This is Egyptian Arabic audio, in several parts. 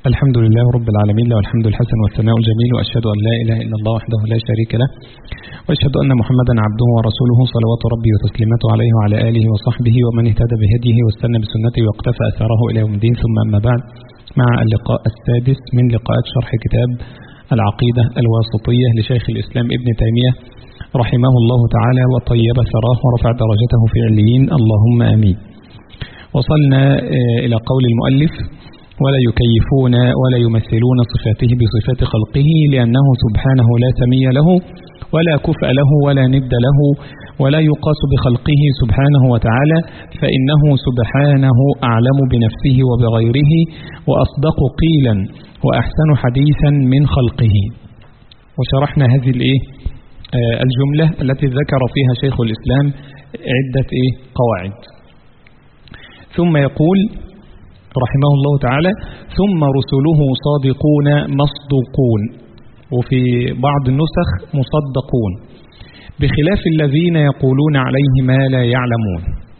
الحمد لله رب العالمين له الحمد الحسن والثناء الجميل وأشهد أن لا إله إلا الله وحده لا شريك له وأشهد أن محمدا عبده ورسوله صلوات ربي وتسليماته عليه وعلى آله وصحبه ومن اهتدى بهديه واستنى بسنته واقتفى أثره إلى يوم الدين ثم أما بعد مع اللقاء السادس من لقاءات شرح كتاب العقيدة الواسطية لشيخ الإسلام ابن تيمية رحمه الله تعالى وطيب ثراه ورفع درجته في عليين اللهم آمين وصلنا إلى قول المؤلف ولا يكيفون ولا يمثلون صفاته بصفات خلقه لأنه سبحانه لا سمي له ولا كفء له ولا ند له ولا يقاس بخلقه سبحانه وتعالى فإنه سبحانه أعلم بنفسه وبغيره وأصدق قيلا وأحسن حديثا من خلقه وشرحنا هذه الإيه الجملة التي ذكر فيها شيخ الإسلام عدة إيه قواعد ثم يقول رحمه الله تعالى ثم رسله صادقون مصدوقون وفي بعض النسخ مصدقون بخلاف الذين يقولون عليه ما لا يعلمون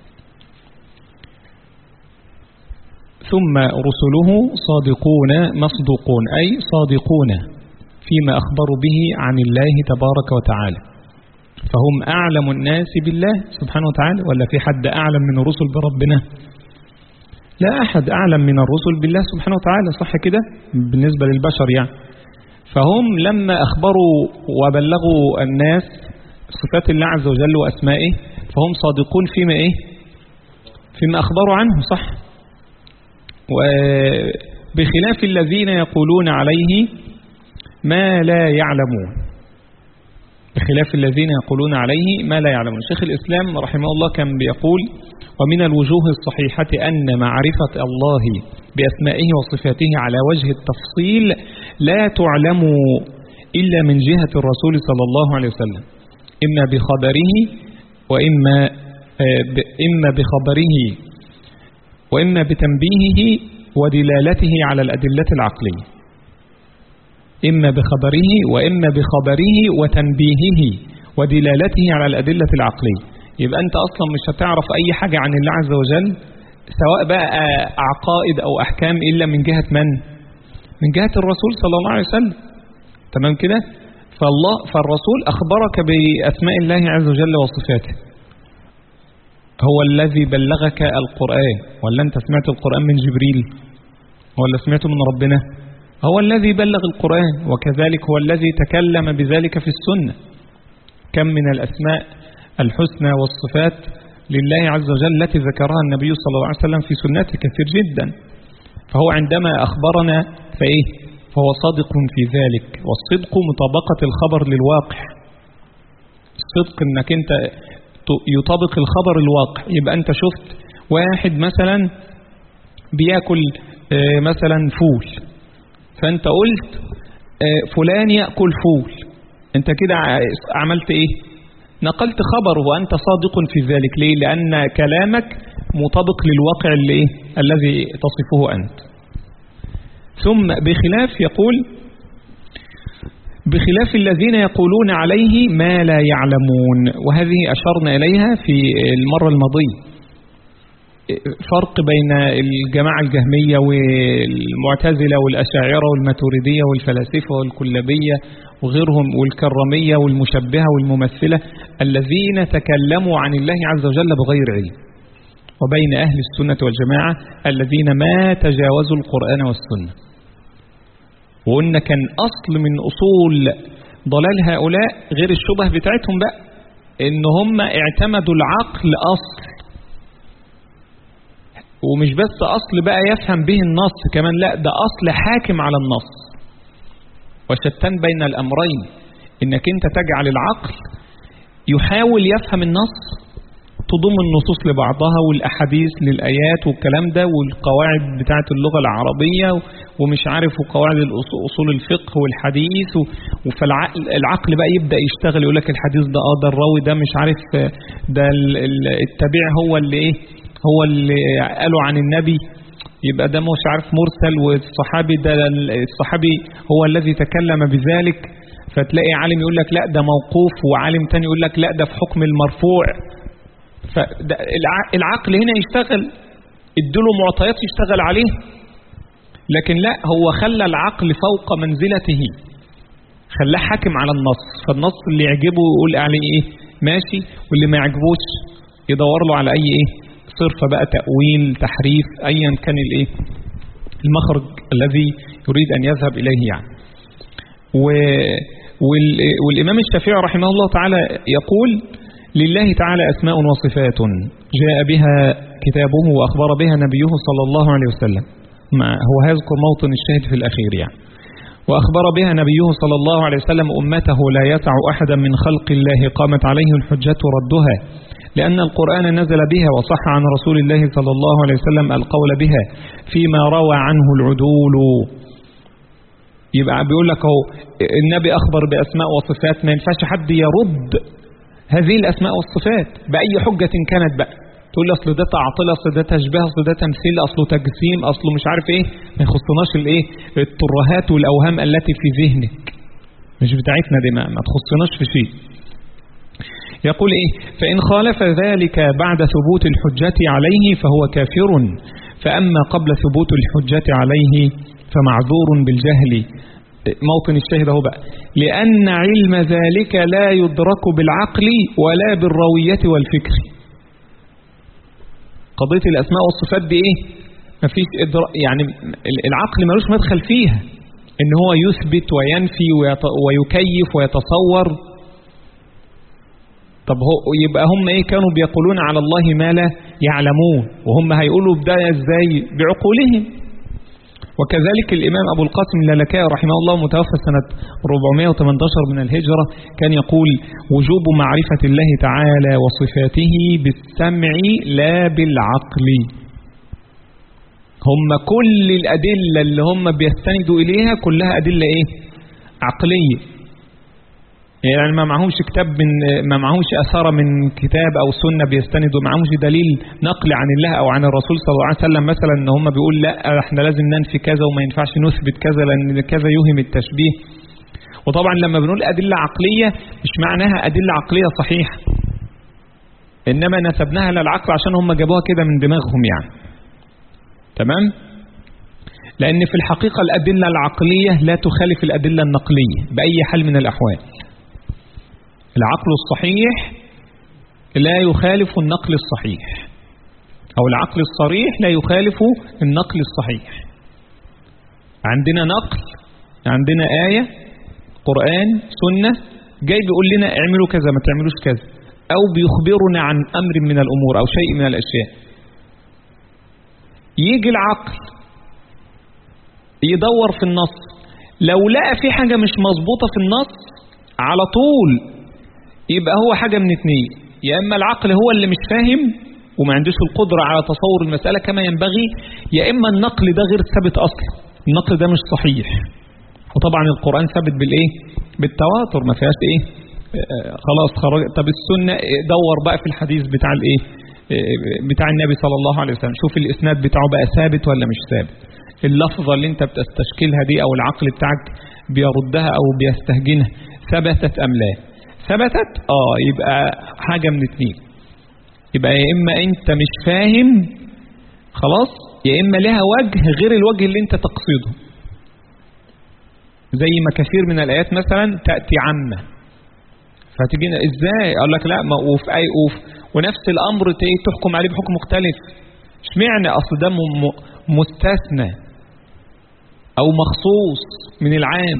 ثم رسله صادقون مصدوقون أي صادقون فيما أخبروا به عن الله تبارك وتعالى فهم أعلم الناس بالله سبحانه وتعالى ولا في حد أعلم من الرسل بربنا لا أحد أعلم من الرسل بالله سبحانه وتعالى صح كده بالنسبة للبشر يعني فهم لما أخبروا وبلغوا الناس صفات الله عز وجل وأسمائه فهم صادقون فيما إيه فيما أخبروا عنه صح وبخلاف الذين يقولون عليه ما لا يعلمون بخلاف الذين يقولون عليه ما لا يعلمون شيخ الإسلام رحمه الله كان بيقول ومن الوجوه الصحيحة أن معرفة الله بأسمائه وصفاته على وجه التفصيل لا تعلم إلا من جهة الرسول صلى الله عليه وسلم إما بخبره وإما إما بخبره وإما بتنبيهه ودلالته على الأدلة العقلية إما بخبره وإما بخبره وتنبيهه ودلالته على الأدلة العقلية يبقى أنت أصلا مش هتعرف أي حاجة عن الله عز وجل سواء بقى عقائد أو أحكام إلا من جهة من؟ من جهة الرسول صلى الله عليه وسلم تمام كده؟ فالله فالرسول أخبرك بأسماء الله عز وجل وصفاته هو الذي بلغك القرآن ولا أنت سمعت القرآن من جبريل ولا سمعته من ربنا هو الذي بلغ القرآن وكذلك هو الذي تكلم بذلك في السنة كم من الأسماء الحسنى والصفات لله عز وجل التي ذكرها النبي صلى الله عليه وسلم في سنته كثير جدا فهو عندما أخبرنا فإيه فهو صادق في ذلك والصدق مطابقة الخبر للواقع الصدق انك انت يطابق الخبر الواقع يبقى انت شفت واحد مثلا بياكل مثلا فول فانت قلت فلان يأكل فول انت كده عملت ايه نقلت خبر وأنت صادق في ذلك ليه لأن كلامك مطابق للواقع اللي إيه؟ الذي تصفه أنت ثم بخلاف يقول بخلاف الذين يقولون عليه ما لا يعلمون وهذه أشرنا إليها في المرة الماضية فرق بين الجماعة الجهمية والمعتزلة والأشاعرة والماتوريدية والفلاسفة والكلابية وغيرهم والكرمية والمشبهة والممثلة الذين تكلموا عن الله عز وجل بغير علم وبين أهل السنة والجماعة الذين ما تجاوزوا القرآن والسنة وقلنا كان أصل من أصول ضلال هؤلاء غير الشبه بتاعتهم بقى إن هم اعتمدوا العقل أصل ومش بس أصل بقى يفهم به النص كمان لا ده أصل حاكم على النص وشتان بين الأمرين إنك أنت تجعل العقل يحاول يفهم النص تضم النصوص لبعضها والأحاديث للآيات والكلام ده والقواعد بتاعة اللغة العربية ومش عارف وقواعد أصول الفقه والحديث فالعقل بقى يبدأ يشتغل يقول لك الحديث ده اه ده الراوي ده مش عارف ده التابع هو اللي ايه هو اللي قالوا عن النبي يبقى ده مش عارف مرسل والصحابي ده الصحابي هو الذي تكلم بذلك فتلاقي عالم يقول لك لا ده موقوف وعالم تاني يقول لك لا ده في حكم المرفوع فالعقل هنا يشتغل اديله معطيات يشتغل عليه لكن لا هو خلى العقل فوق منزلته خلاه حاكم على النص فالنص اللي يعجبه يقول عليه ايه ماشي واللي ما يعجبوش يدور له على اي ايه صرفة بقى تأويل تحريف ايا كان الايه المخرج الذي يريد ان يذهب اليه يعني و والإمام الشافعي رحمه الله تعالى يقول لله تعالى أسماء وصفات جاء بها كتابه وأخبر بها نبيه صلى الله عليه وسلم هو هيذكر موطن الشاهد في الأخير يعني وأخبر بها نبيه صلى الله عليه وسلم أمته لا يسع أحدا من خلق الله قامت عليه الحجة ردها لأن القرآن نزل بها وصح عن رسول الله صلى الله عليه وسلم القول بها فيما روى عنه العدول يبقى بيقول لك اهو النبي أخبر بأسماء وصفات ما ينفعش حد يرد هذه الأسماء والصفات بأي حجة كانت بقى تقول لي اصل ده تعطيل اصل ده تشبيه اصل ده تمثيل اصله تجسيم اصله مش عارف ايه ما يخصناش الايه الترهات والاوهام التي في ذهنك مش بتاعتنا دي ما, ما تخصناش في شيء يقول ايه فان خالف ذلك بعد ثبوت الحجة عليه فهو كافر فاما قبل ثبوت الحجة عليه فمعذور بالجهل موطن الشاهد اهو بقى لأن علم ذلك لا يدرك بالعقل ولا بالروية والفكر قضية الأسماء والصفات دي إيه مفيش يعني العقل ملوش مدخل فيها إن هو يثبت وينفي ويكيف ويتصور طب هو يبقى هم إيه كانوا بيقولون على الله ما لا يعلمون وهم هيقولوا بده إزاي بعقولهم وكذلك الإمام أبو القاسم اللالكائي رحمه الله متوفى سنة 418 من الهجرة كان يقول وجوب معرفة الله تعالى وصفاته بالسمع لا بالعقل هم كل الأدلة اللي هم بيستندوا إليها كلها أدلة إيه عقلية يعني ما معهمش كتاب من ما معهمش أثارة من كتاب أو سنة بيستندوا معهمش دليل نقل عن الله أو عن الرسول صلى الله عليه وسلم مثلا إن هم بيقول لا احنا لازم ننفي كذا وما ينفعش نثبت كذا لأن كذا يوهم التشبيه وطبعا لما بنقول أدلة عقلية مش معناها أدلة عقلية صحيحة إنما نسبناها للعقل عشان هم جابوها كده من دماغهم يعني تمام لأن في الحقيقة الأدلة العقلية لا تخالف الأدلة النقلية بأي حال من الأحوال العقل الصحيح لا يخالف النقل الصحيح أو العقل الصريح لا يخالف النقل الصحيح عندنا نقل عندنا آية قرآن سنة جاي بيقول لنا اعملوا كذا ما تعملوش كذا أو بيخبرنا عن أمر من الأمور أو شيء من الأشياء يجي العقل يدور في النص لو لقى في حاجة مش مظبوطة في النص على طول يبقى هو حاجة من اتنين يا إما العقل هو اللي مش فاهم وما عندوش القدرة على تصور المسألة كما ينبغي يا إما النقل ده غير ثابت أصلا النقل ده مش صحيح وطبعا القرآن ثابت بالإيه بالتواتر ما فيهاش إيه آه خلاص خرج طب السنة دور بقى في الحديث بتاع الإيه بتاع النبي صلى الله عليه وسلم شوف الإسناد بتاعه بقى ثابت ولا مش ثابت اللفظة اللي انت بتستشكلها دي او العقل بتاعك بيردها او بيستهجنها ثبتت ام لا ثبتت اه يبقى حاجة من اتنين يبقى يا اما انت مش فاهم خلاص يا اما لها وجه غير الوجه اللي انت تقصده زي ما كثير من الايات مثلا تأتي عامة فتجينا ازاي اقول لك لا ما وفي اي اوف ونفس الامر تحكم عليه بحكم مختلف اشمعنى اصل ده مستثنى او مخصوص من العام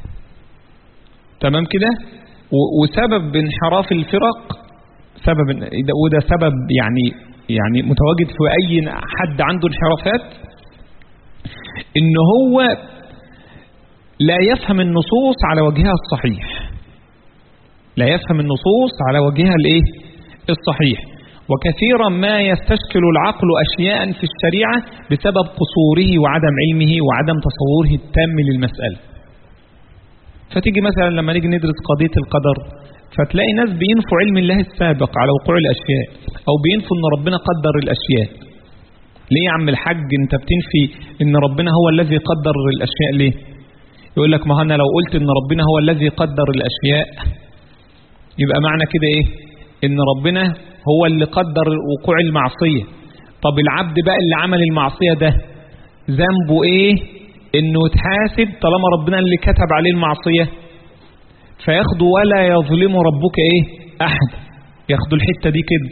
تمام كده وسبب انحراف الفرق سبب وده سبب يعني يعني متواجد في اي حد عنده انحرافات ان هو لا يفهم النصوص على وجهها الصحيح لا يفهم النصوص على وجهها الايه الصحيح وكثيرا ما يستشكل العقل أشياء في الشريعة بسبب قصوره وعدم علمه وعدم تصوره التام للمسألة فتيجي مثلا لما نيجي ندرس قضية القدر فتلاقي ناس بينفوا علم الله السابق على وقوع الأشياء أو بينفوا أن ربنا قدر الأشياء ليه يا عم الحاج انت بتنفي ان ربنا هو الذي قدر الأشياء ليه يقول لك ما أنا لو قلت ان ربنا هو الذي قدر الأشياء يبقى معنى كده ايه ان ربنا هو اللي قدر وقوع المعصية طب العبد بقى اللي عمل المعصية ده ذنبه ايه انه يتحاسب طالما ربنا اللي كتب عليه المعصية فياخده ولا يظلم ربك ايه احد ياخدوا الحتة دي كده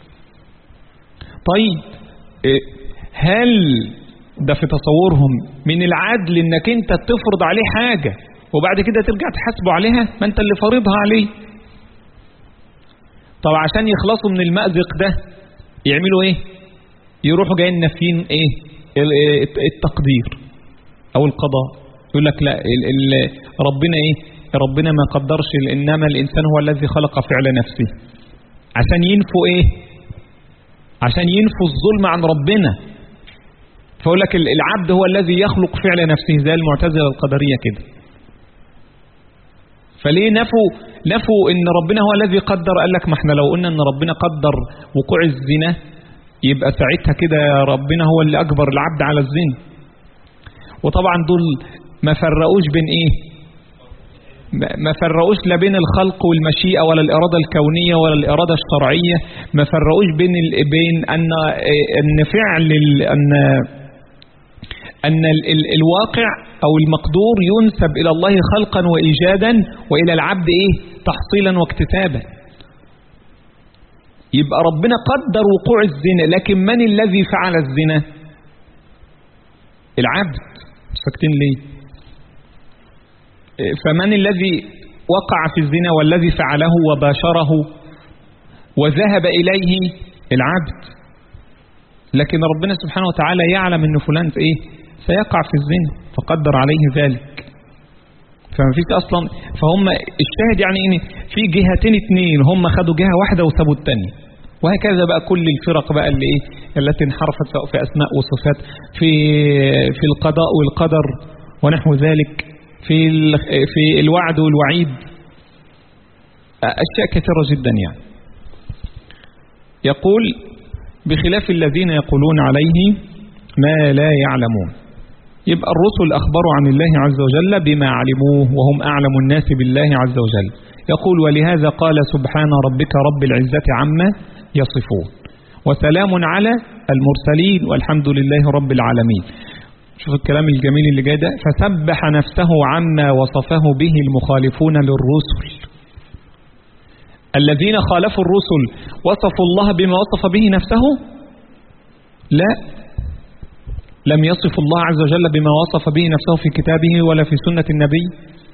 طيب إيه هل ده في تصورهم من العدل انك انت تفرض عليه حاجة وبعد كده ترجع تحاسبه عليها ما انت اللي فرضها عليه طب عشان يخلصوا من المأزق ده يعملوا ايه يروحوا جايين نافين ايه التقدير او القضاء يقول لك لا ال ال ربنا ايه ربنا ما قدرش انما الانسان هو الذي خلق فعل نفسه عشان ينفوا ايه عشان ينفوا الظلم عن ربنا فيقول لك العبد هو الذي يخلق فعل نفسه زي المعتزله القدريه كده فليه نفوا نفوا ان ربنا هو الذي قدر قال لك ما احنا لو قلنا ان ربنا قدر وقوع الزنا يبقى ساعتها كده ربنا هو اللي اجبر العبد على الزنا وطبعا دول ما فرقوش بين ايه ما فرقوش لا بين الخلق والمشيئة ولا الإرادة الكونية ولا الإرادة الشرعية ما فرقوش بين بين أن أن فعل أن أن ال ال الواقع أو المقدور ينسب إلى الله خلقا وإيجادا وإلى العبد إيه تحصيلا واكتسابا يبقى ربنا قدر وقوع الزنا لكن من الذي فعل الزنا العبد ساكتين ليه فمن الذي وقع في الزنا والذي فعله وباشره وذهب إليه العبد لكن ربنا سبحانه وتعالى يعلم أن فلان إيه سيقع في الزنا فقدر عليه ذلك فما فيش أصلا فهم الشاهد يعني إن في جهتين اتنين هم خدوا جهة واحدة وسابوا التانية وهكذا بقى كل الفرق بقى اللي إيه التي انحرفت سواء في أسماء وصفات في في القضاء والقدر ونحو ذلك في في الوعد والوعيد أشياء كثيرة جدا يعني يقول بخلاف الذين يقولون عليه ما لا يعلمون يبقى الرسل أخبروا عن الله عز وجل بما علموه وهم أعلم الناس بالله عز وجل يقول ولهذا قال سبحان ربك رب العزة عما يصفون وسلام على المرسلين والحمد لله رب العالمين شوف الكلام الجميل اللي جاي ده فسبح نفسه عما وصفه به المخالفون للرسل الذين خالفوا الرسل وصفوا الله بما وصف به نفسه لا لم يصف الله عز وجل بما وصف به نفسه في كتابه ولا في سنة النبي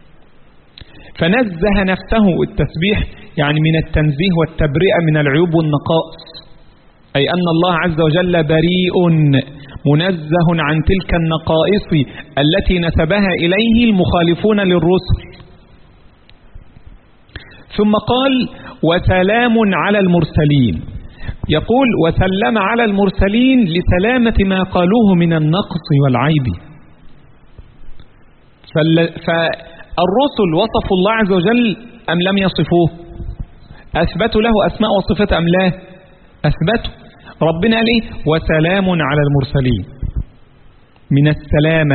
فنزه نفسه التسبيح يعني من التنزيه والتبرئة من العيوب والنقائص أي أن الله عز وجل بريء منزه عن تلك النقائص التي نسبها إليه المخالفون للرسل ثم قال وسلام على المرسلين يقول وسلم على المرسلين لسلامة ما قالوه من النقص والعيب فالرسل وصفوا الله عز وجل أم لم يصفوه أثبتوا له أسماء وصفات أم لا أثبتوا ربنا قال ايه وسلام على المرسلين من السلامة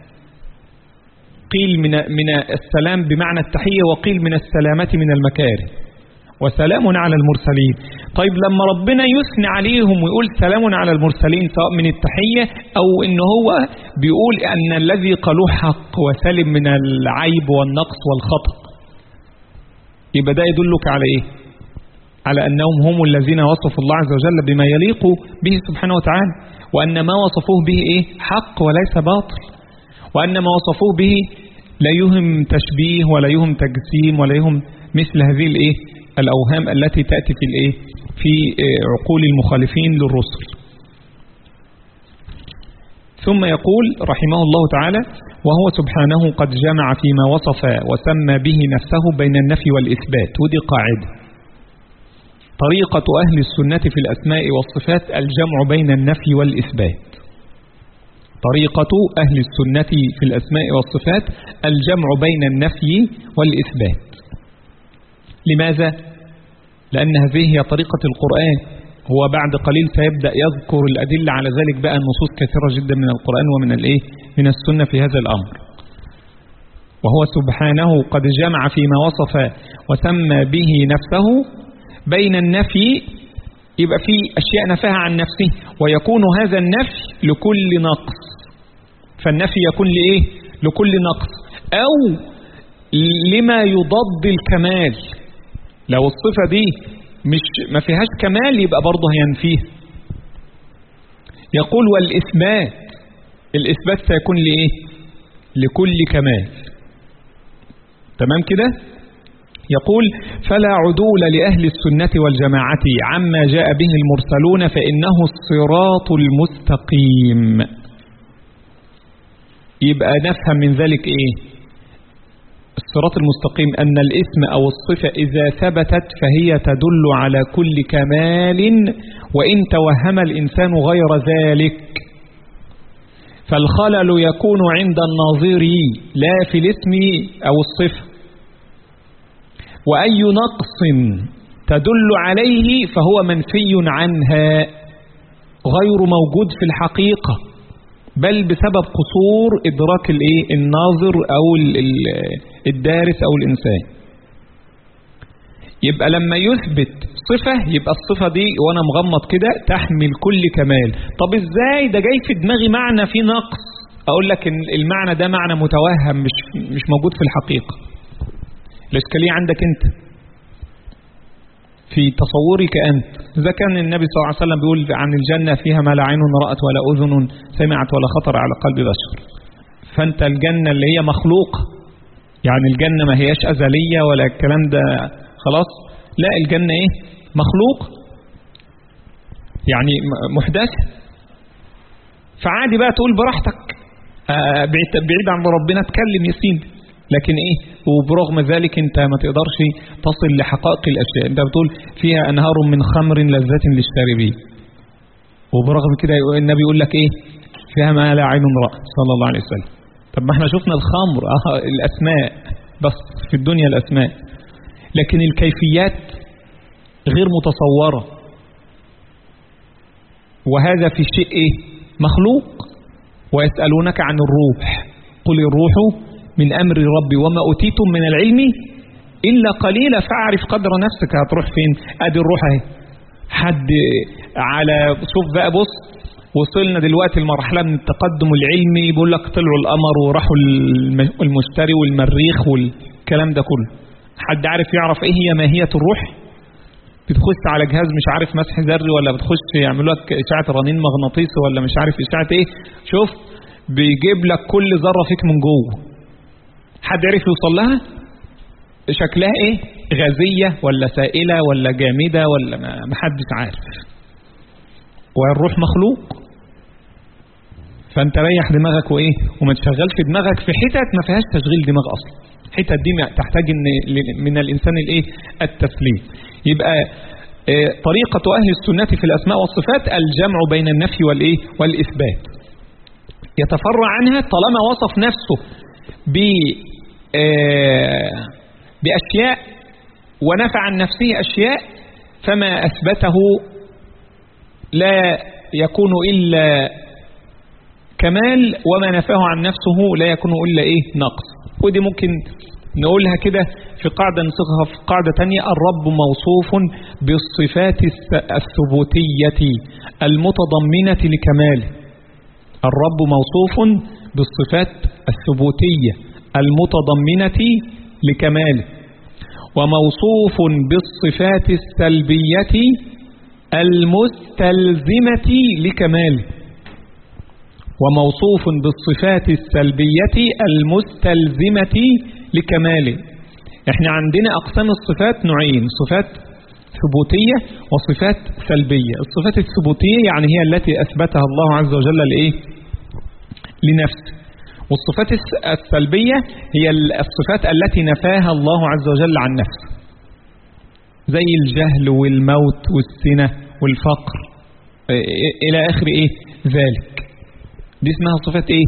قيل من من السلام بمعنى التحية وقيل من السلامة من المكاره وسلام على المرسلين طيب لما ربنا يثني عليهم ويقول سلام على المرسلين سواء من التحية أو إن هو بيقول أن الذي قالوه حق وسلم من العيب والنقص والخطأ يبقى ده يدلك على إيه على أنهم هم الذين وصفوا الله عز وجل بما يليق به سبحانه وتعالى وأن ما وصفوه به إيه حق وليس باطل وأن ما وصفوه به لا يهم تشبيه ولا يهم تجسيم ولا يهم مثل هذه الإيه الأوهام التي تأتي في الإيه في عقول المخالفين للرسل ثم يقول رحمه الله تعالى وهو سبحانه قد جمع فيما وصف وسمى به نفسه بين النفي والإثبات ودي قاعدة طريقة أهل السنة في الأسماء والصفات الجمع بين النفي والإثبات طريقة أهل السنة في الأسماء والصفات الجمع بين النفي والإثبات لماذا؟ لأن هذه هي طريقة القرآن هو بعد قليل سيبدأ يذكر الأدلة على ذلك بقى النصوص كثيرة جدا من القرآن ومن الإيه؟ من السنة في هذا الأمر وهو سبحانه قد جمع فيما وصف وسمى به نفسه بين النفي يبقى في أشياء نفاها عن نفسه ويكون هذا النفي لكل نقص فالنفي يكون لإيه لكل نقص أو لما يضاد الكمال لو الصفة دي مش ما فيهاش كمال يبقى برضه هينفيه يقول والإثبات الإثبات سيكون لإيه لكل كمال تمام كده يقول فلا عدول لأهل السنة والجماعة عما جاء به المرسلون فإنه الصراط المستقيم يبقى نفهم من ذلك إيه الصراط المستقيم أن الاسم أو الصفة إذا ثبتت فهي تدل على كل كمال وإن توهم الإنسان غير ذلك فالخلل يكون عند الناظر لا في الاسم أو الصفة وأي نقص تدل عليه فهو منفي عنها غير موجود في الحقيقة بل بسبب قصور إدراك الإيه الناظر أو الدارس أو الإنسان يبقى لما يثبت صفة يبقى الصفة دي وأنا مغمض كده تحمل كل كمال طب إزاي ده جاي في دماغي معنى فيه نقص أقول لك إن المعنى ده معنى متوهم مش, مش موجود في الحقيقة الإشكالية عندك أنت في تصورك أنت إذا كان النبي صلى الله عليه وسلم بيقول عن الجنة فيها ما لا عين رأت ولا أذن سمعت ولا خطر على قلب بشر فأنت الجنة اللي هي مخلوقة يعني الجنة ما هياش أزلية ولا الكلام ده خلاص لا الجنة إيه مخلوق يعني محدث فعادي بقى تقول براحتك بعيد عن ربنا اتكلم يا سيدي لكن ايه وبرغم ذلك انت ما تقدرش تصل لحقائق الاشياء انت بتقول فيها انهار من خمر لذة للشاربين وبرغم كده النبي يقول لك ايه فيها ما لا عين رأت صلى الله عليه وسلم طب ما احنا شفنا الخمر اه الاسماء بس في الدنيا الاسماء لكن الكيفيات غير متصورة وهذا في شيء ايه مخلوق ويسألونك عن الروح قل الروح من أمر ربي وما أتيتم من العلم إلا قليلا فاعرف قدر نفسك هتروح فين أدي الروح اهي حد على شوف بقى بص وصلنا دلوقتي لمرحلة من التقدم العلمي بيقول لك طلعوا القمر وراحوا المشتري والمريخ والكلام ده كله حد عارف يعرف ايه هي ماهية الروح بتخش على جهاز مش عارف مسح ذري ولا بتخش يعملوا لك اشعة رنين مغناطيسي ولا مش عارف اشعة ايه شوف بيجيب لك كل ذرة فيك من جوه حد عرف يوصل لها شكلها ايه غازية ولا سائلة ولا جامدة ولا ما حدش عارف والروح مخلوق فانت ريح دماغك وايه وما تشغلش دماغك في حتت ما فيهاش تشغيل دماغ اصلا حتت دي تحتاج ان من الانسان الايه التسليم يبقى اه طريقة اهل السنة في الاسماء والصفات الجمع بين النفي والايه والاثبات يتفرع عنها طالما وصف نفسه ب اه باشياء ونفع عن نفسه اشياء فما اثبته لا يكون الا كمال وما نفاه عن نفسه لا يكون إلا إيه نقص ودي ممكن نقولها كده في قاعدة نصيغها في قاعدة تانية الرب موصوف بالصفات الثبوتية المتضمنة لكماله الرب موصوف بالصفات الثبوتية المتضمنة لكماله وموصوف بالصفات السلبية المستلزمة لكماله وموصوف بالصفات السلبية المستلزمة لكماله احنا عندنا اقسام الصفات نوعين صفات ثبوتية وصفات سلبية الصفات الثبوتية يعني هي التي اثبتها الله عز وجل لايه لنفسه والصفات السلبية هي الصفات التي نفاها الله عز وجل عن نفسه زي الجهل والموت والسنة والفقر الى اخر ايه ذلك دي اسمها صفات ايه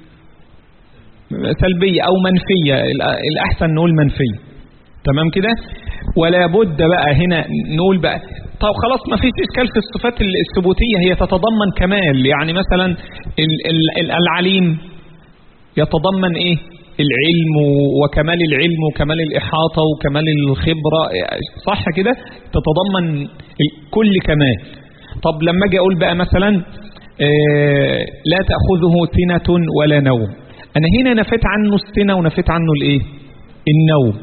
سلبية او منفية الاحسن نقول منفية تمام كده ولا بد بقى هنا نقول بقى طب خلاص ما فيش اشكال في الصفات الثبوتية هي تتضمن كمال يعني مثلا ال ال العليم يتضمن ايه العلم وكمال العلم وكمال الإحاطة وكمال الخبرة صح كده تتضمن كل كمال طب لما اجي اقول بقى مثلا آه، لا تأخذه سنة ولا نوم أنا هنا نفيت عنه السنة ونفيت عنه الإيه النوم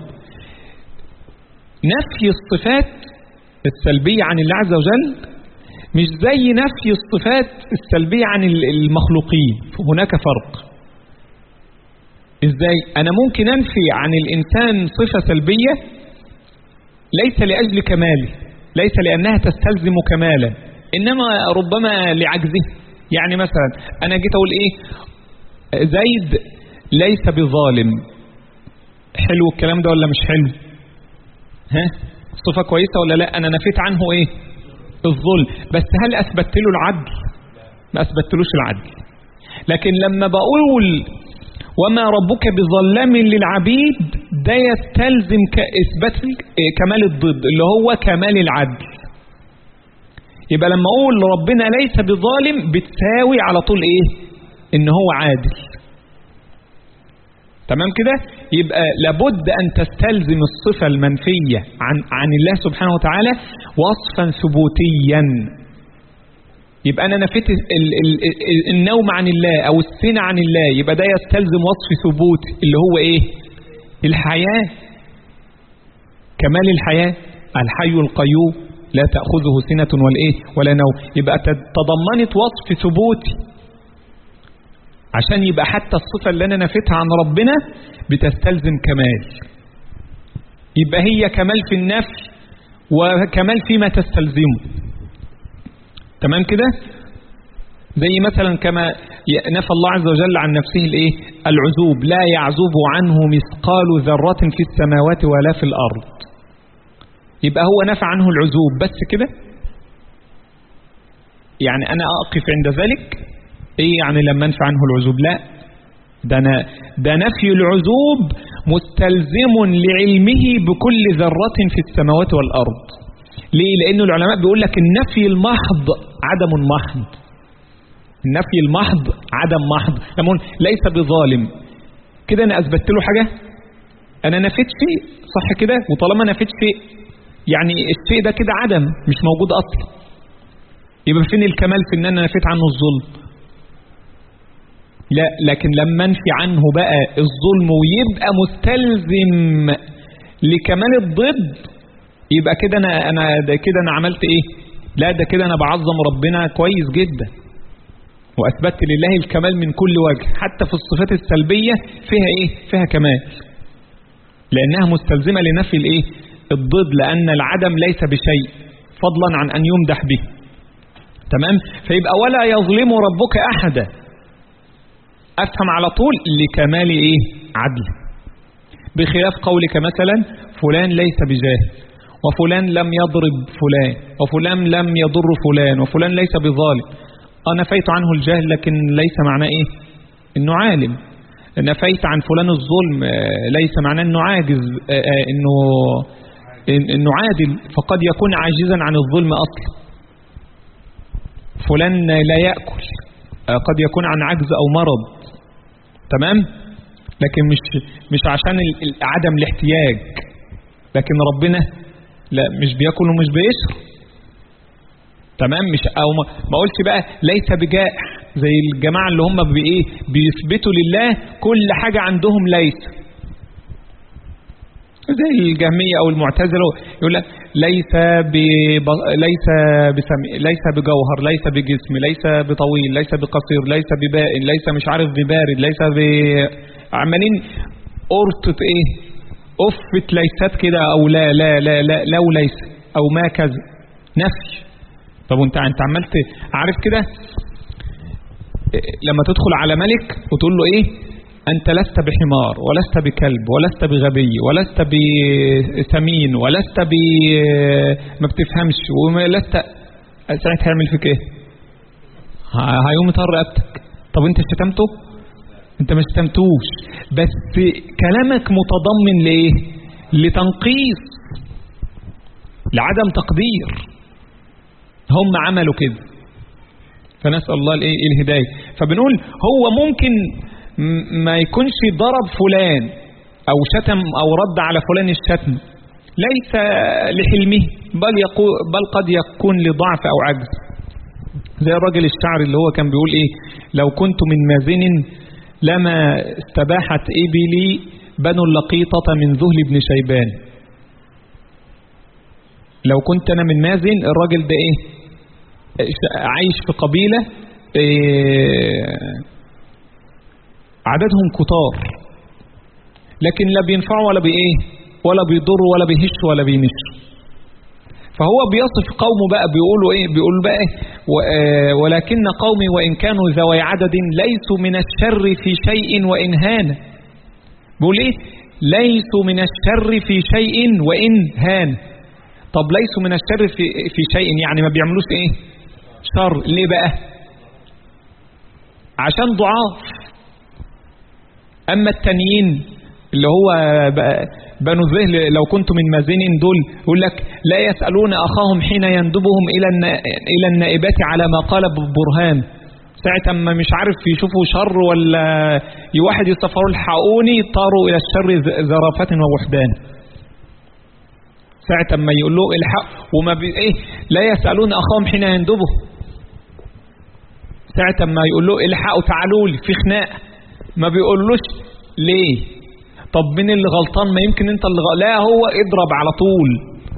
نفي الصفات السلبية عن الله عز وجل مش زي نفي الصفات السلبية عن المخلوقين هناك فرق ازاي انا ممكن انفي عن الانسان صفة سلبية ليس لاجل كماله ليس لانها تستلزم كمالا انما ربما لعجزه يعني مثلا انا جيت اقول ايه زيد ليس بظالم حلو الكلام ده ولا مش حلو ها صفة كويسة ولا لا انا نفيت عنه ايه الظلم بس هل اثبت له العدل ما اثبتلوش العدل لكن لما بقول وما ربك بظلام للعبيد ده يستلزم اثبات كمال الضد اللي هو كمال العدل يبقى لما اقول ربنا ليس بظالم بتساوي على طول ايه ان هو عادل تمام كده يبقى لابد ان تستلزم الصفة المنفية عن, عن الله سبحانه وتعالى وصفا ثبوتيا يبقى انا نفيت النوم عن الله او السنة عن الله يبقى ده يستلزم وصف ثبوت اللي هو ايه الحياة كمال الحياة الحي القيوم لا تأخذه سنة ولا ايه ولا نوم يبقى تضمنت وصف ثبوتي عشان يبقى حتى الصفة اللي انا نفيتها عن ربنا بتستلزم كمال يبقى هي كمال في النفي وكمال فيما تستلزمه تمام كده زي مثلا كما نفى الله عز وجل عن نفسه الايه العزوب لا يعزب عنه مثقال ذرة في السماوات ولا في الأرض يبقى هو نفى عنه العزوب بس كده يعني أنا أقف عند ذلك إيه يعني لما انفى عنه العزوب لا ده, أنا ده نفي العزوب مستلزم لعلمه بكل ذرة في السماوات والأرض ليه لأنه العلماء بيقول لك النفي المحض عدم محض النفي المحض عدم محض لما ليس بظالم كده أنا أثبت له حاجة أنا نفيت شيء صح كده وطالما نفيت شيء يعني الشيء ده كده عدم مش موجود أصلا يبقى فين الكمال في ان انا نفيت عنه الظلم لا لكن لما انفي عنه بقى الظلم ويبقى مستلزم لكمال الضد يبقى كده انا انا ده كده انا عملت ايه لا ده كده انا بعظم ربنا كويس جدا واثبتت لله الكمال من كل وجه حتى في الصفات السلبيه فيها ايه فيها كمال لانها مستلزمه لنفي الايه الضد لان العدم ليس بشيء فضلا عن ان يمدح به تمام فيبقى ولا يظلم ربك احدا افهم على طول لكمال ايه عدل بخلاف قولك مثلا فلان ليس بجاهل وفلان لم يضرب فلان وفلان لم يضر فلان وفلان ليس بظالم نفيت عنه الجهل لكن ليس معناه ايه انه عالم نفيت عن فلان الظلم ليس معناه انه عاجز انه انه عادل فقد يكون عاجزا عن الظلم اصلا فلان لا يأكل قد يكون عن عجز او مرض تمام لكن مش مش عشان عدم الاحتياج لكن ربنا لا مش بياكل ومش بيشرب تمام مش او ما قلتش بقى ليس بجائع زي الجماعه اللي هم بايه بيثبتوا لله كل حاجه عندهم ليس زي الجهميه او المعتزله يقول لك ليس ب ليس بسم... ليس بجوهر ليس بجسم ليس بطويل ليس بقصير ليس ببائن ليس مش عارف ببارد ليس ب عمالين قرطة ايه قفة ليست كده او لا لا لا لا لو ليس او ما كذا نفي طب وانت انت عملت عارف كده لما تدخل على ملك وتقول له ايه انت لست بحمار ولست بكلب ولست بغبي ولست بسمين ولست ب ما بتفهمش ولست ساعتها هيعمل فيك ايه هيقوم يطر رقبتك طب انت شتمته انت ما شتمتوش بس كلامك متضمن لايه لتنقيص لعدم تقدير هم عملوا كده فنسأل الله الايه الهداية فبنقول هو ممكن ما يكونش ضرب فلان او شتم او رد على فلان الشتم ليس لحلمه بل, يقول بل قد يكون لضعف او عجز زي الراجل الشعر اللي هو كان بيقول ايه لو كنت من مازن لما استباحت إبلي بنو اللقيطة من ذهل بن شيبان لو كنت أنا من مازن الراجل ده إيه عايش في قبيلة إيه عددهم كتار لكن لا بينفعوا ولا بإيه ولا بيضروا ولا بيهشوا ولا بينشوا فهو بيصف قومه بقى بيقولوا ايه بيقول بقى إيه ولكن قومي وإن كانوا ذوي عدد ليسوا من الشر في شيء وإن هان بيقول ايه ليسوا من الشر في شيء وإن هان طب ليسوا من الشر في, في شيء يعني ما بيعملوش ايه شر ليه بقى عشان ضعاف اما التانيين اللي هو بنو الذهل لو كنت من مازن دول يقول لك لا يسألون أخاهم حين يندبهم إلى إلى النائبات على ما قال برهان ساعة ما مش عارف يشوفوا شر ولا واحد يصفروا الحقوني طاروا إلى الشر زرافة ووحدان ساعة ما يقول له الحق وما بي إيه لا يسألون أخاهم حين يندبه ساعة ما يقول له الحقوا تعالوا لي في خناق ما بيقولوش ليه طب مين اللي غلطان ما يمكن انت اللي غلطان لا هو اضرب على طول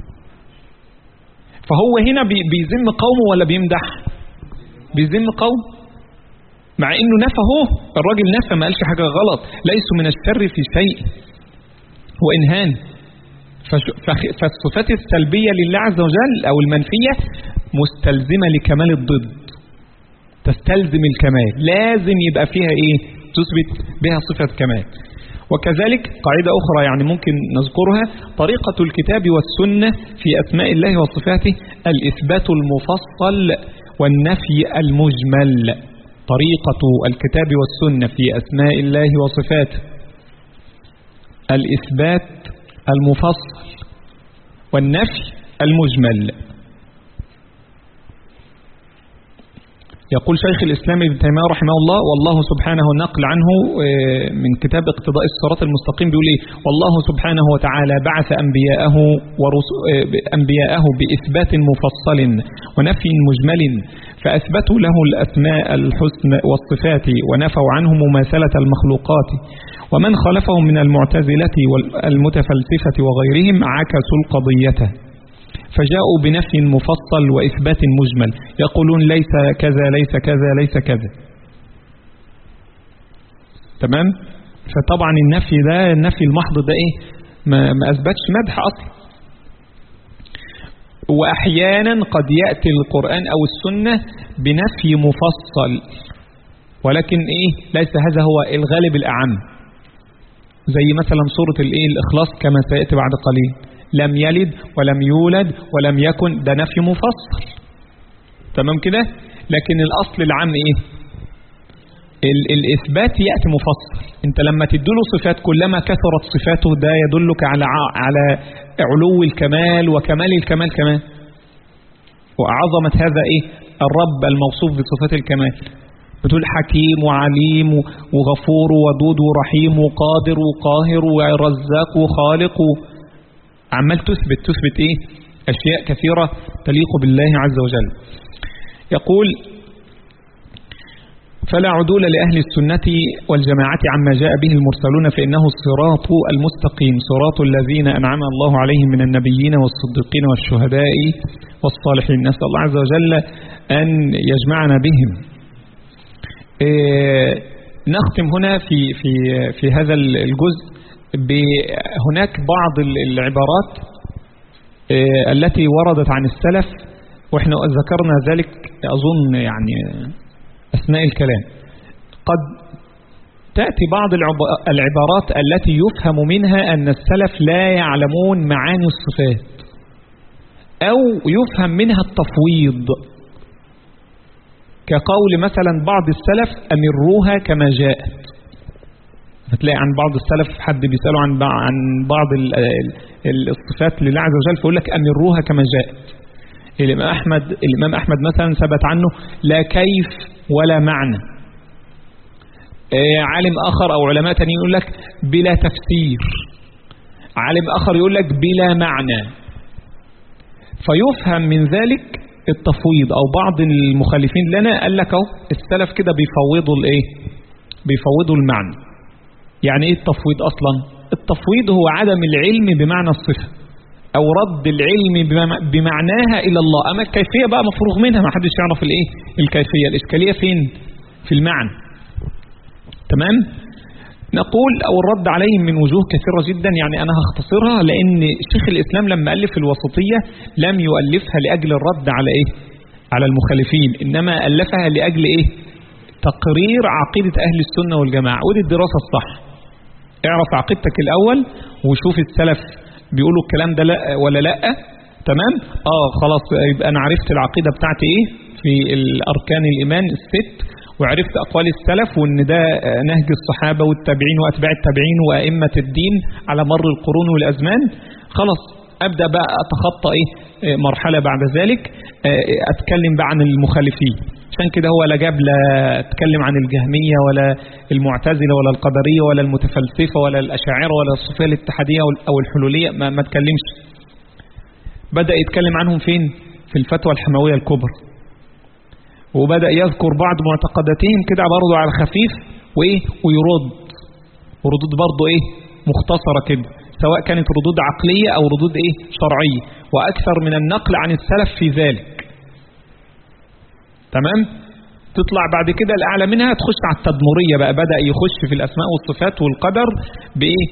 فهو هنا بيذم قومه ولا بيمدح بيذم قوم مع انه نفى هو الراجل نفى ما قالش حاجة غلط ليسوا من الشر في شيء وانهان فالصفات السلبية لله عز وجل او المنفية مستلزمة لكمال الضد تستلزم الكمال لازم يبقى فيها ايه تثبت بها صفة كمال وكذلك قاعدة أخرى يعني ممكن نذكرها طريقة الكتاب والسنة في أسماء الله وصفاته الإثبات المفصل والنفي المجمل طريقة الكتاب والسنة في أسماء الله وصفاته الإثبات المفصل والنفي المجمل يقول شيخ الإسلام ابن تيمية رحمه الله والله سبحانه نقل عنه من كتاب اقتضاء الصراط المستقيم بيقول ايه والله سبحانه وتعالى بعث أنبياءه, أنبياءه بإثبات مفصل ونفي مجمل فأثبتوا له الأسماء الحسن والصفات ونفوا عنه مماثلة المخلوقات ومن خالفهم من المعتزلة والمتفلسفة وغيرهم عكسوا القضية فجاءوا بنفي مفصل وإثبات مجمل يقولون ليس كذا ليس كذا ليس كذا تمام فطبعا النفي ده النفي المحض ده ايه ما, ما أثبتش مدح أصلا وأحيانا قد يأتي القرآن أو السنة بنفي مفصل ولكن ايه ليس هذا هو الغالب الأعم زي مثلا سورة الايه الإخلاص كما سيأتي بعد قليل لم يلد ولم يولد ولم يكن ده نفي مفصل تمام كده لكن الأصل العام ايه ال الإثبات يأتي مفصل انت لما تدله صفات كلما كثرت صفاته ده يدلك على على علو الكمال وكمال الكمال كمان وعظمة هذا ايه الرب الموصوف بصفات الكمال بتقول حكيم وعليم وغفور ودود ورحيم وقادر وقاهر ورزاق وخالق عمال تثبت تثبت ايه اشياء كثيرة تليق بالله عز وجل يقول فلا عدول لأهل السنة والجماعة عما جاء به المرسلون فإنه الصراط المستقيم صراط الذين أنعم الله عليهم من النبيين والصديقين والشهداء والصالحين نسأل الله عز وجل أن يجمعنا بهم نختم هنا في, في, في هذا الجزء هناك بعض العبارات التي وردت عن السلف وإحنا ذكرنا ذلك أظن يعني أثناء الكلام قد تأتي بعض العبارات التي يفهم منها أن السلف لا يعلمون معاني الصفات أو يفهم منها التفويض كقول مثلا بعض السلف أمروها كما جاءت هتلاقي عن بعض السلف حد بيسأله عن عن بعض الصفات لله عز وجل فيقول لك أمروها كما جاءت الإمام أحمد الإمام أحمد مثلا ثبت عنه لا كيف ولا معنى عالم آخر أو علماء تانيين يقول لك بلا تفسير عالم آخر يقول لك بلا معنى فيفهم من ذلك التفويض او بعض المخالفين لنا قال لك اهو السلف كده بيفوضوا الايه بيفوضوا المعنى يعني ايه التفويض اصلا التفويض هو عدم العلم بمعنى الصفة او رد العلم بمعناها الى الله اما الكيفية بقى مفروغ منها ما حدش يعرف الايه الكيفية الاشكالية فين في المعنى تمام نقول او الرد عليهم من وجوه كثيرة جدا يعني انا هختصرها لان شيخ الاسلام لما الف الوسطية لم يؤلفها لاجل الرد على ايه على المخالفين انما الفها لاجل ايه تقرير عقيدة اهل السنة والجماعة ودي الدراسة الصح اعرف عقيدتك الاول وشوف السلف بيقولوا الكلام ده لا ولا لا تمام اه خلاص يبقى انا عرفت العقيدة بتاعتي ايه في الاركان الايمان الست وعرفت أقوال السلف وأن ده نهج الصحابة والتابعين وأتباع التابعين وأئمة الدين على مر القرون والأزمان خلاص أبدأ بقى أتخطى إيه مرحلة بعد ذلك أتكلم بقى عن المخالفين عشان كده هو لا جاب لا اتكلم عن الجهمية ولا المعتزلة ولا القدرية ولا المتفلسفة ولا الأشاعرة ولا الصوفية الاتحادية أو الحلولية ما, ما اتكلمش بدأ يتكلم عنهم فين في الفتوى الحموية الكبرى وبدأ يذكر بعض معتقداتهم كده برضه على خفيف وإيه ويرد وردود برضه إيه مختصرة كده سواء كانت ردود عقلية أو ردود إيه شرعية وأكثر من النقل عن السلف في ذلك تمام تطلع بعد كده الأعلى منها تخش على التدمرية بقى بدأ يخش في الأسماء والصفات والقدر بإيه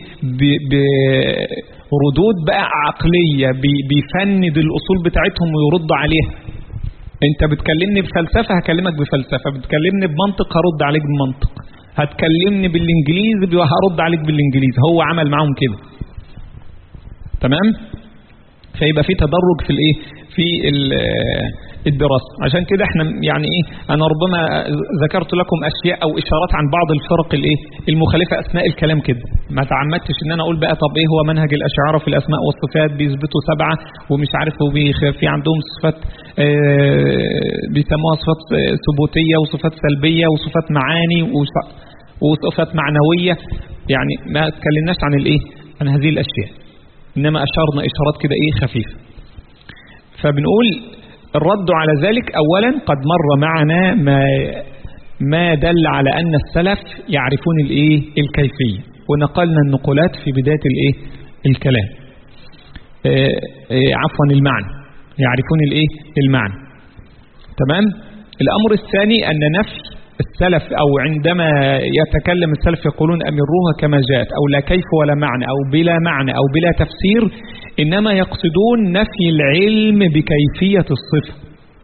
بردود بقى عقلية بيفند الأصول بتاعتهم ويرد عليها انت بتكلمني بفلسفة هكلمك بفلسفة بتكلمني بمنطق هرد عليك بمنطق هتكلمني بالانجليزي هرد عليك بالانجليزي هو عمل معاهم كده تمام فيبقى في تدرج في الايه في الدراسة عشان كده احنا يعني ايه انا ربما ذكرت لكم اشياء او اشارات عن بعض الفرق الايه المخالفة اثناء الكلام كده ما تعمدتش ان انا اقول بقى طب ايه هو منهج الاشاعرة في الاسماء والصفات بيثبتوا سبعة ومش عارف في عندهم صفات اه بيسموها صفات ثبوتية وصفات سلبية وصفات معاني وصفات معنوية يعني ما اتكلمناش عن الايه عن هذه الاشياء انما اشرنا اشارات كده ايه خفيفة فبنقول الرد على ذلك أولا قد مر معنا ما ما دل على أن السلف يعرفون الإيه الكيفية ونقلنا النقولات في بداية الإيه الكلام اه اه عفوا المعنى يعرفون الإيه المعنى تمام الأمر الثاني أن نفي السلف أو عندما يتكلم السلف يقولون أمروها كما جاءت أو لا كيف ولا معنى أو بلا معنى أو بلا تفسير إنما يقصدون نفي العلم بكيفية الصفة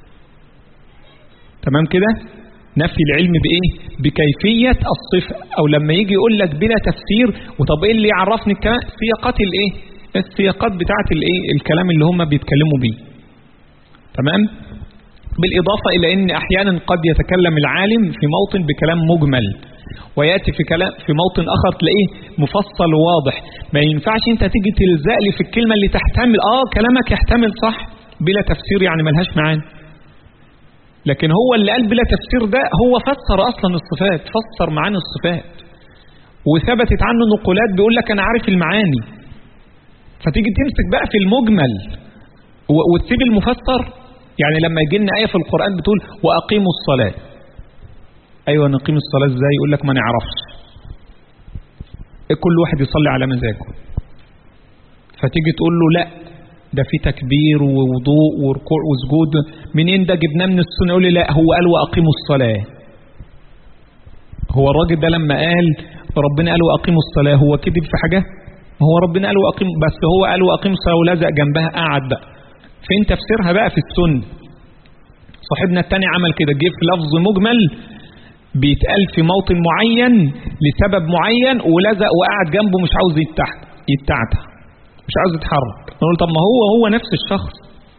تمام كده نفي العلم بإيه بكيفية الصفة أو لما يجي يقول لك بلا تفسير وطب إيه اللي يعرفني الكلام سياقات الإيه السياقات بتاعت الإيه الكلام اللي هم بيتكلموا بيه تمام بالإضافة إلى أن أحيانا قد يتكلم العالم في موطن بكلام مجمل ويأتي في كلام في موطن آخر تلاقيه مفصل وواضح ما ينفعش أنت تيجي تلزق لي في الكلمة اللي تحتمل آه كلامك يحتمل صح بلا تفسير يعني ملهاش معاني لكن هو اللي قال بلا تفسير ده هو فسر أصلا الصفات فسر معاني الصفات وثبتت عنه نقولات بيقول لك أنا عارف المعاني فتيجي تمسك بقى في المجمل وتسيب المفسر يعني لما يجي لنا آية في القرآن بتقول وأقيموا الصلاة أيوة نقيم الصلاة إزاي يقول لك ما نعرفش كل واحد يصلي على مزاجه فتيجي تقول له لا ده في تكبير ووضوء وركوع وسجود منين ده جبناه من السنة يقول لي لا هو قال وأقيموا الصلاة هو الراجل ده لما قال ربنا قال وأقيموا الصلاة هو كذب في حاجة هو ربنا قال وأقيم بس هو قال وأقيموا الصلاة ولزق جنبها قعد بقى فين تفسيرها بقى في السنة صاحبنا التاني عمل كده جه في لفظ مجمل بيتقال في موطن معين لسبب معين ولزق وقعد جنبه مش عاوز يتحت يتعتع مش عاوز يتحرك نقول طب ما هو هو نفس الشخص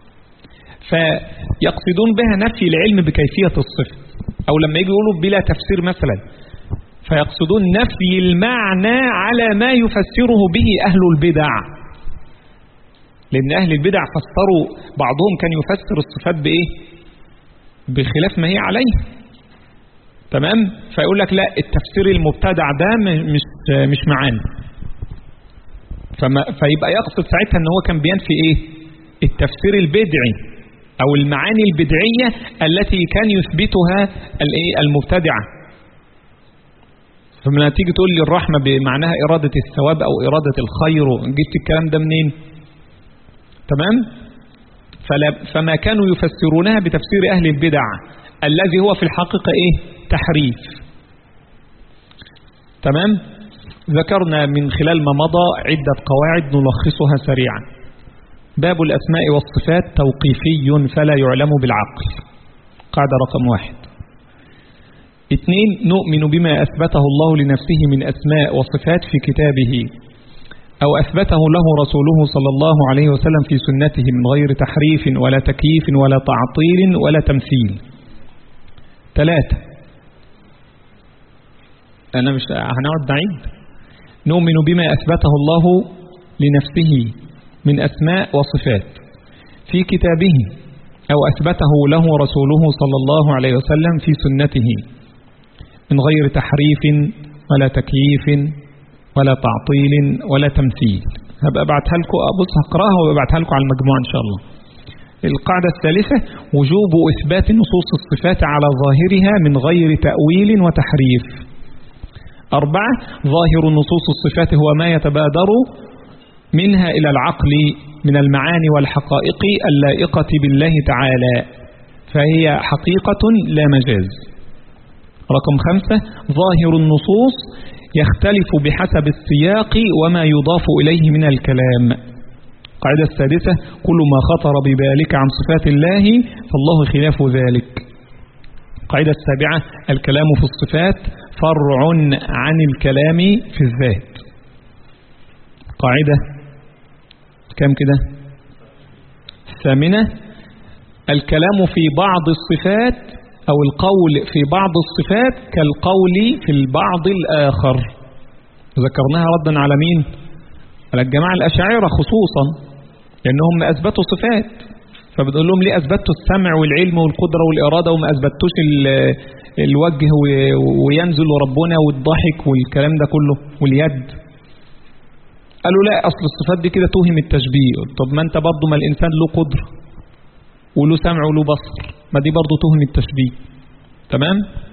فيقصدون بها نفي العلم بكيفية الصفة أو لما يجي يقولوا بلا تفسير مثلا فيقصدون نفي المعنى على ما يفسره به أهل البدع لأن أهل البدع فسروا بعضهم كان يفسر الصفات بإيه بخلاف ما هي عليه تمام فيقول لك لا التفسير المبتدع ده مش مش معانا فما فيبقى يقصد ساعتها ان هو كان بينفي ايه التفسير البدعي أو المعاني البدعية التي كان يثبتها الإيه المبتدعة فلما تيجي تقول لي الرحمة بمعناها إرادة الثواب أو إرادة الخير جبت الكلام ده منين تمام فلا فما كانوا يفسرونها بتفسير أهل البدع الذي هو في الحقيقة إيه تحريف تمام ذكرنا من خلال ما مضى عدة قواعد نلخصها سريعا باب الأسماء والصفات توقيفي فلا يعلم بالعقل قاعدة رقم واحد اثنين نؤمن بما أثبته الله لنفسه من أسماء وصفات في كتابه أو أثبته له رسوله صلى الله عليه وسلم في سنته من غير تحريف ولا تكييف ولا تعطيل ولا تمثيل ثلاثة أنا مش هنقعد نعيد نؤمن بما أثبته الله لنفسه من أسماء وصفات في كتابه أو أثبته له رسوله صلى الله عليه وسلم في سنته من غير تحريف ولا تكييف ولا تعطيل ولا تمثيل هبقى ابعتها لكم ابص هقراها وابعتها لكم على المجموعة ان شاء الله القاعدة الثالثة وجوب إثبات نصوص الصفات على ظاهرها من غير تأويل وتحريف أربعة ظاهر نصوص الصفات هو ما يتبادر منها إلى العقل من المعاني والحقائق اللائقة بالله تعالى فهي حقيقة لا مجاز رقم خمسة ظاهر النصوص يختلف بحسب السياق وما يضاف إليه من الكلام قاعدة السادسة كل ما خطر ببالك عن صفات الله فالله خلاف ذلك قاعدة السابعة الكلام في الصفات فرع عن الكلام في الذات قاعدة كم كده الثامنة الكلام في بعض الصفات أو القول في بعض الصفات كالقول في البعض الآخر ذكرناها ردا على مين على الجماعة الأشاعرة خصوصا لأنهم أثبتوا صفات فبتقول لهم ليه أثبتوا السمع والعلم والقدرة والإرادة وما أثبتوش الوجه وينزل ربنا والضحك والكلام ده كله واليد قالوا لا أصل الصفات دي كده توهم التشبيه طب ما أنت برضه ما الإنسان له قدرة وله سمع وله بصر ما دي برضه توهم التشبيه تمام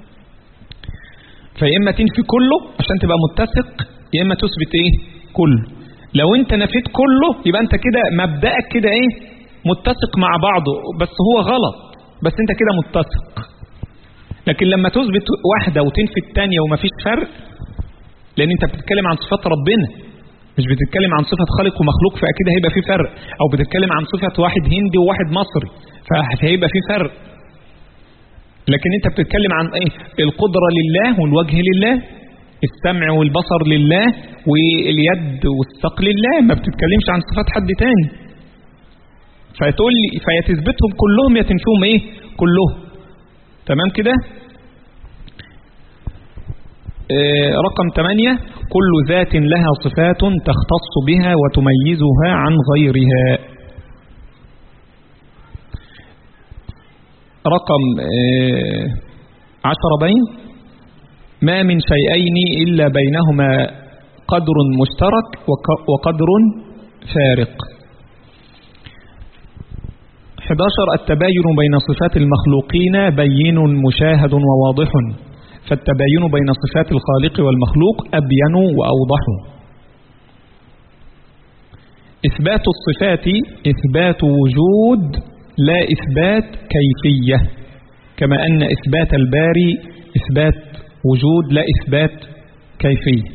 فيا إما تنفي كله عشان تبقى متسق يا إما تثبت إيه كله لو أنت نفيت كله يبقى أنت كده مبدأك كده إيه متسق مع بعضه بس هو غلط بس أنت كده متسق لكن لما تثبت واحدة وتنفي الثانية ومفيش فرق لأن أنت بتتكلم عن صفات ربنا مش بتتكلم عن صفة خالق ومخلوق فأكيد هيبقى في فرق أو بتتكلم عن صفة واحد هندي وواحد مصري فهيبقى في فرق لكن أنت بتتكلم عن إيه القدرة لله والوجه لله السمع والبصر لله واليد والساق لله ما بتتكلمش عن صفات حد تاني فتقول لي فيتثبتهم كلهم يا تنفيهم ايه كلهم تمام كده آه رقم 8 كل ذات لها صفات تختص بها وتميزها عن غيرها رقم آه عشر بين ما من شيئين إلا بينهما قدر مشترك وقدر فارق 11 التباين بين صفات المخلوقين بين مشاهد وواضح فالتباين بين صفات الخالق والمخلوق أبين وأوضح إثبات الصفات إثبات وجود لا إثبات كيفية كما أن إثبات الباري إثبات وجود لا إثبات كيفية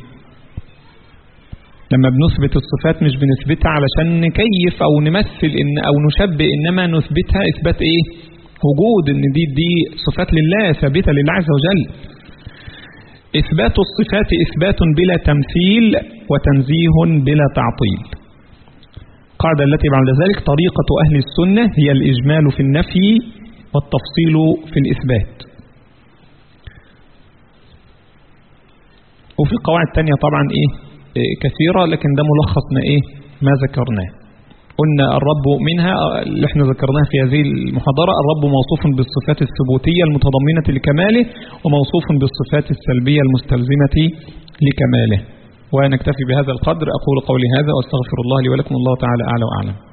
لما بنثبت الصفات مش بنثبتها علشان نكيف أو نمثل إن أو نشبه إنما نثبتها إثبات إيه وجود إن دي دي صفات لله ثابتة لله عز وجل إثبات الصفات إثبات بلا تمثيل وتنزيه بلا تعطيل القاعدة التي بعد ذلك طريقة أهل السنة هي الإجمال في النفي والتفصيل في الإثبات وفي قواعد تانية طبعا إيه, إيه كثيرة لكن ده ملخص ما إيه ما ذكرناه قلنا الرب منها اللي احنا ذكرناها في هذه المحاضرة الرب موصوف بالصفات الثبوتية المتضمنة لكماله وموصوف بالصفات السلبية المستلزمة لكماله ونكتفي بهذا القدر أقول قولي هذا وأستغفر الله لي ولكم الله تعالى أعلى وأعلم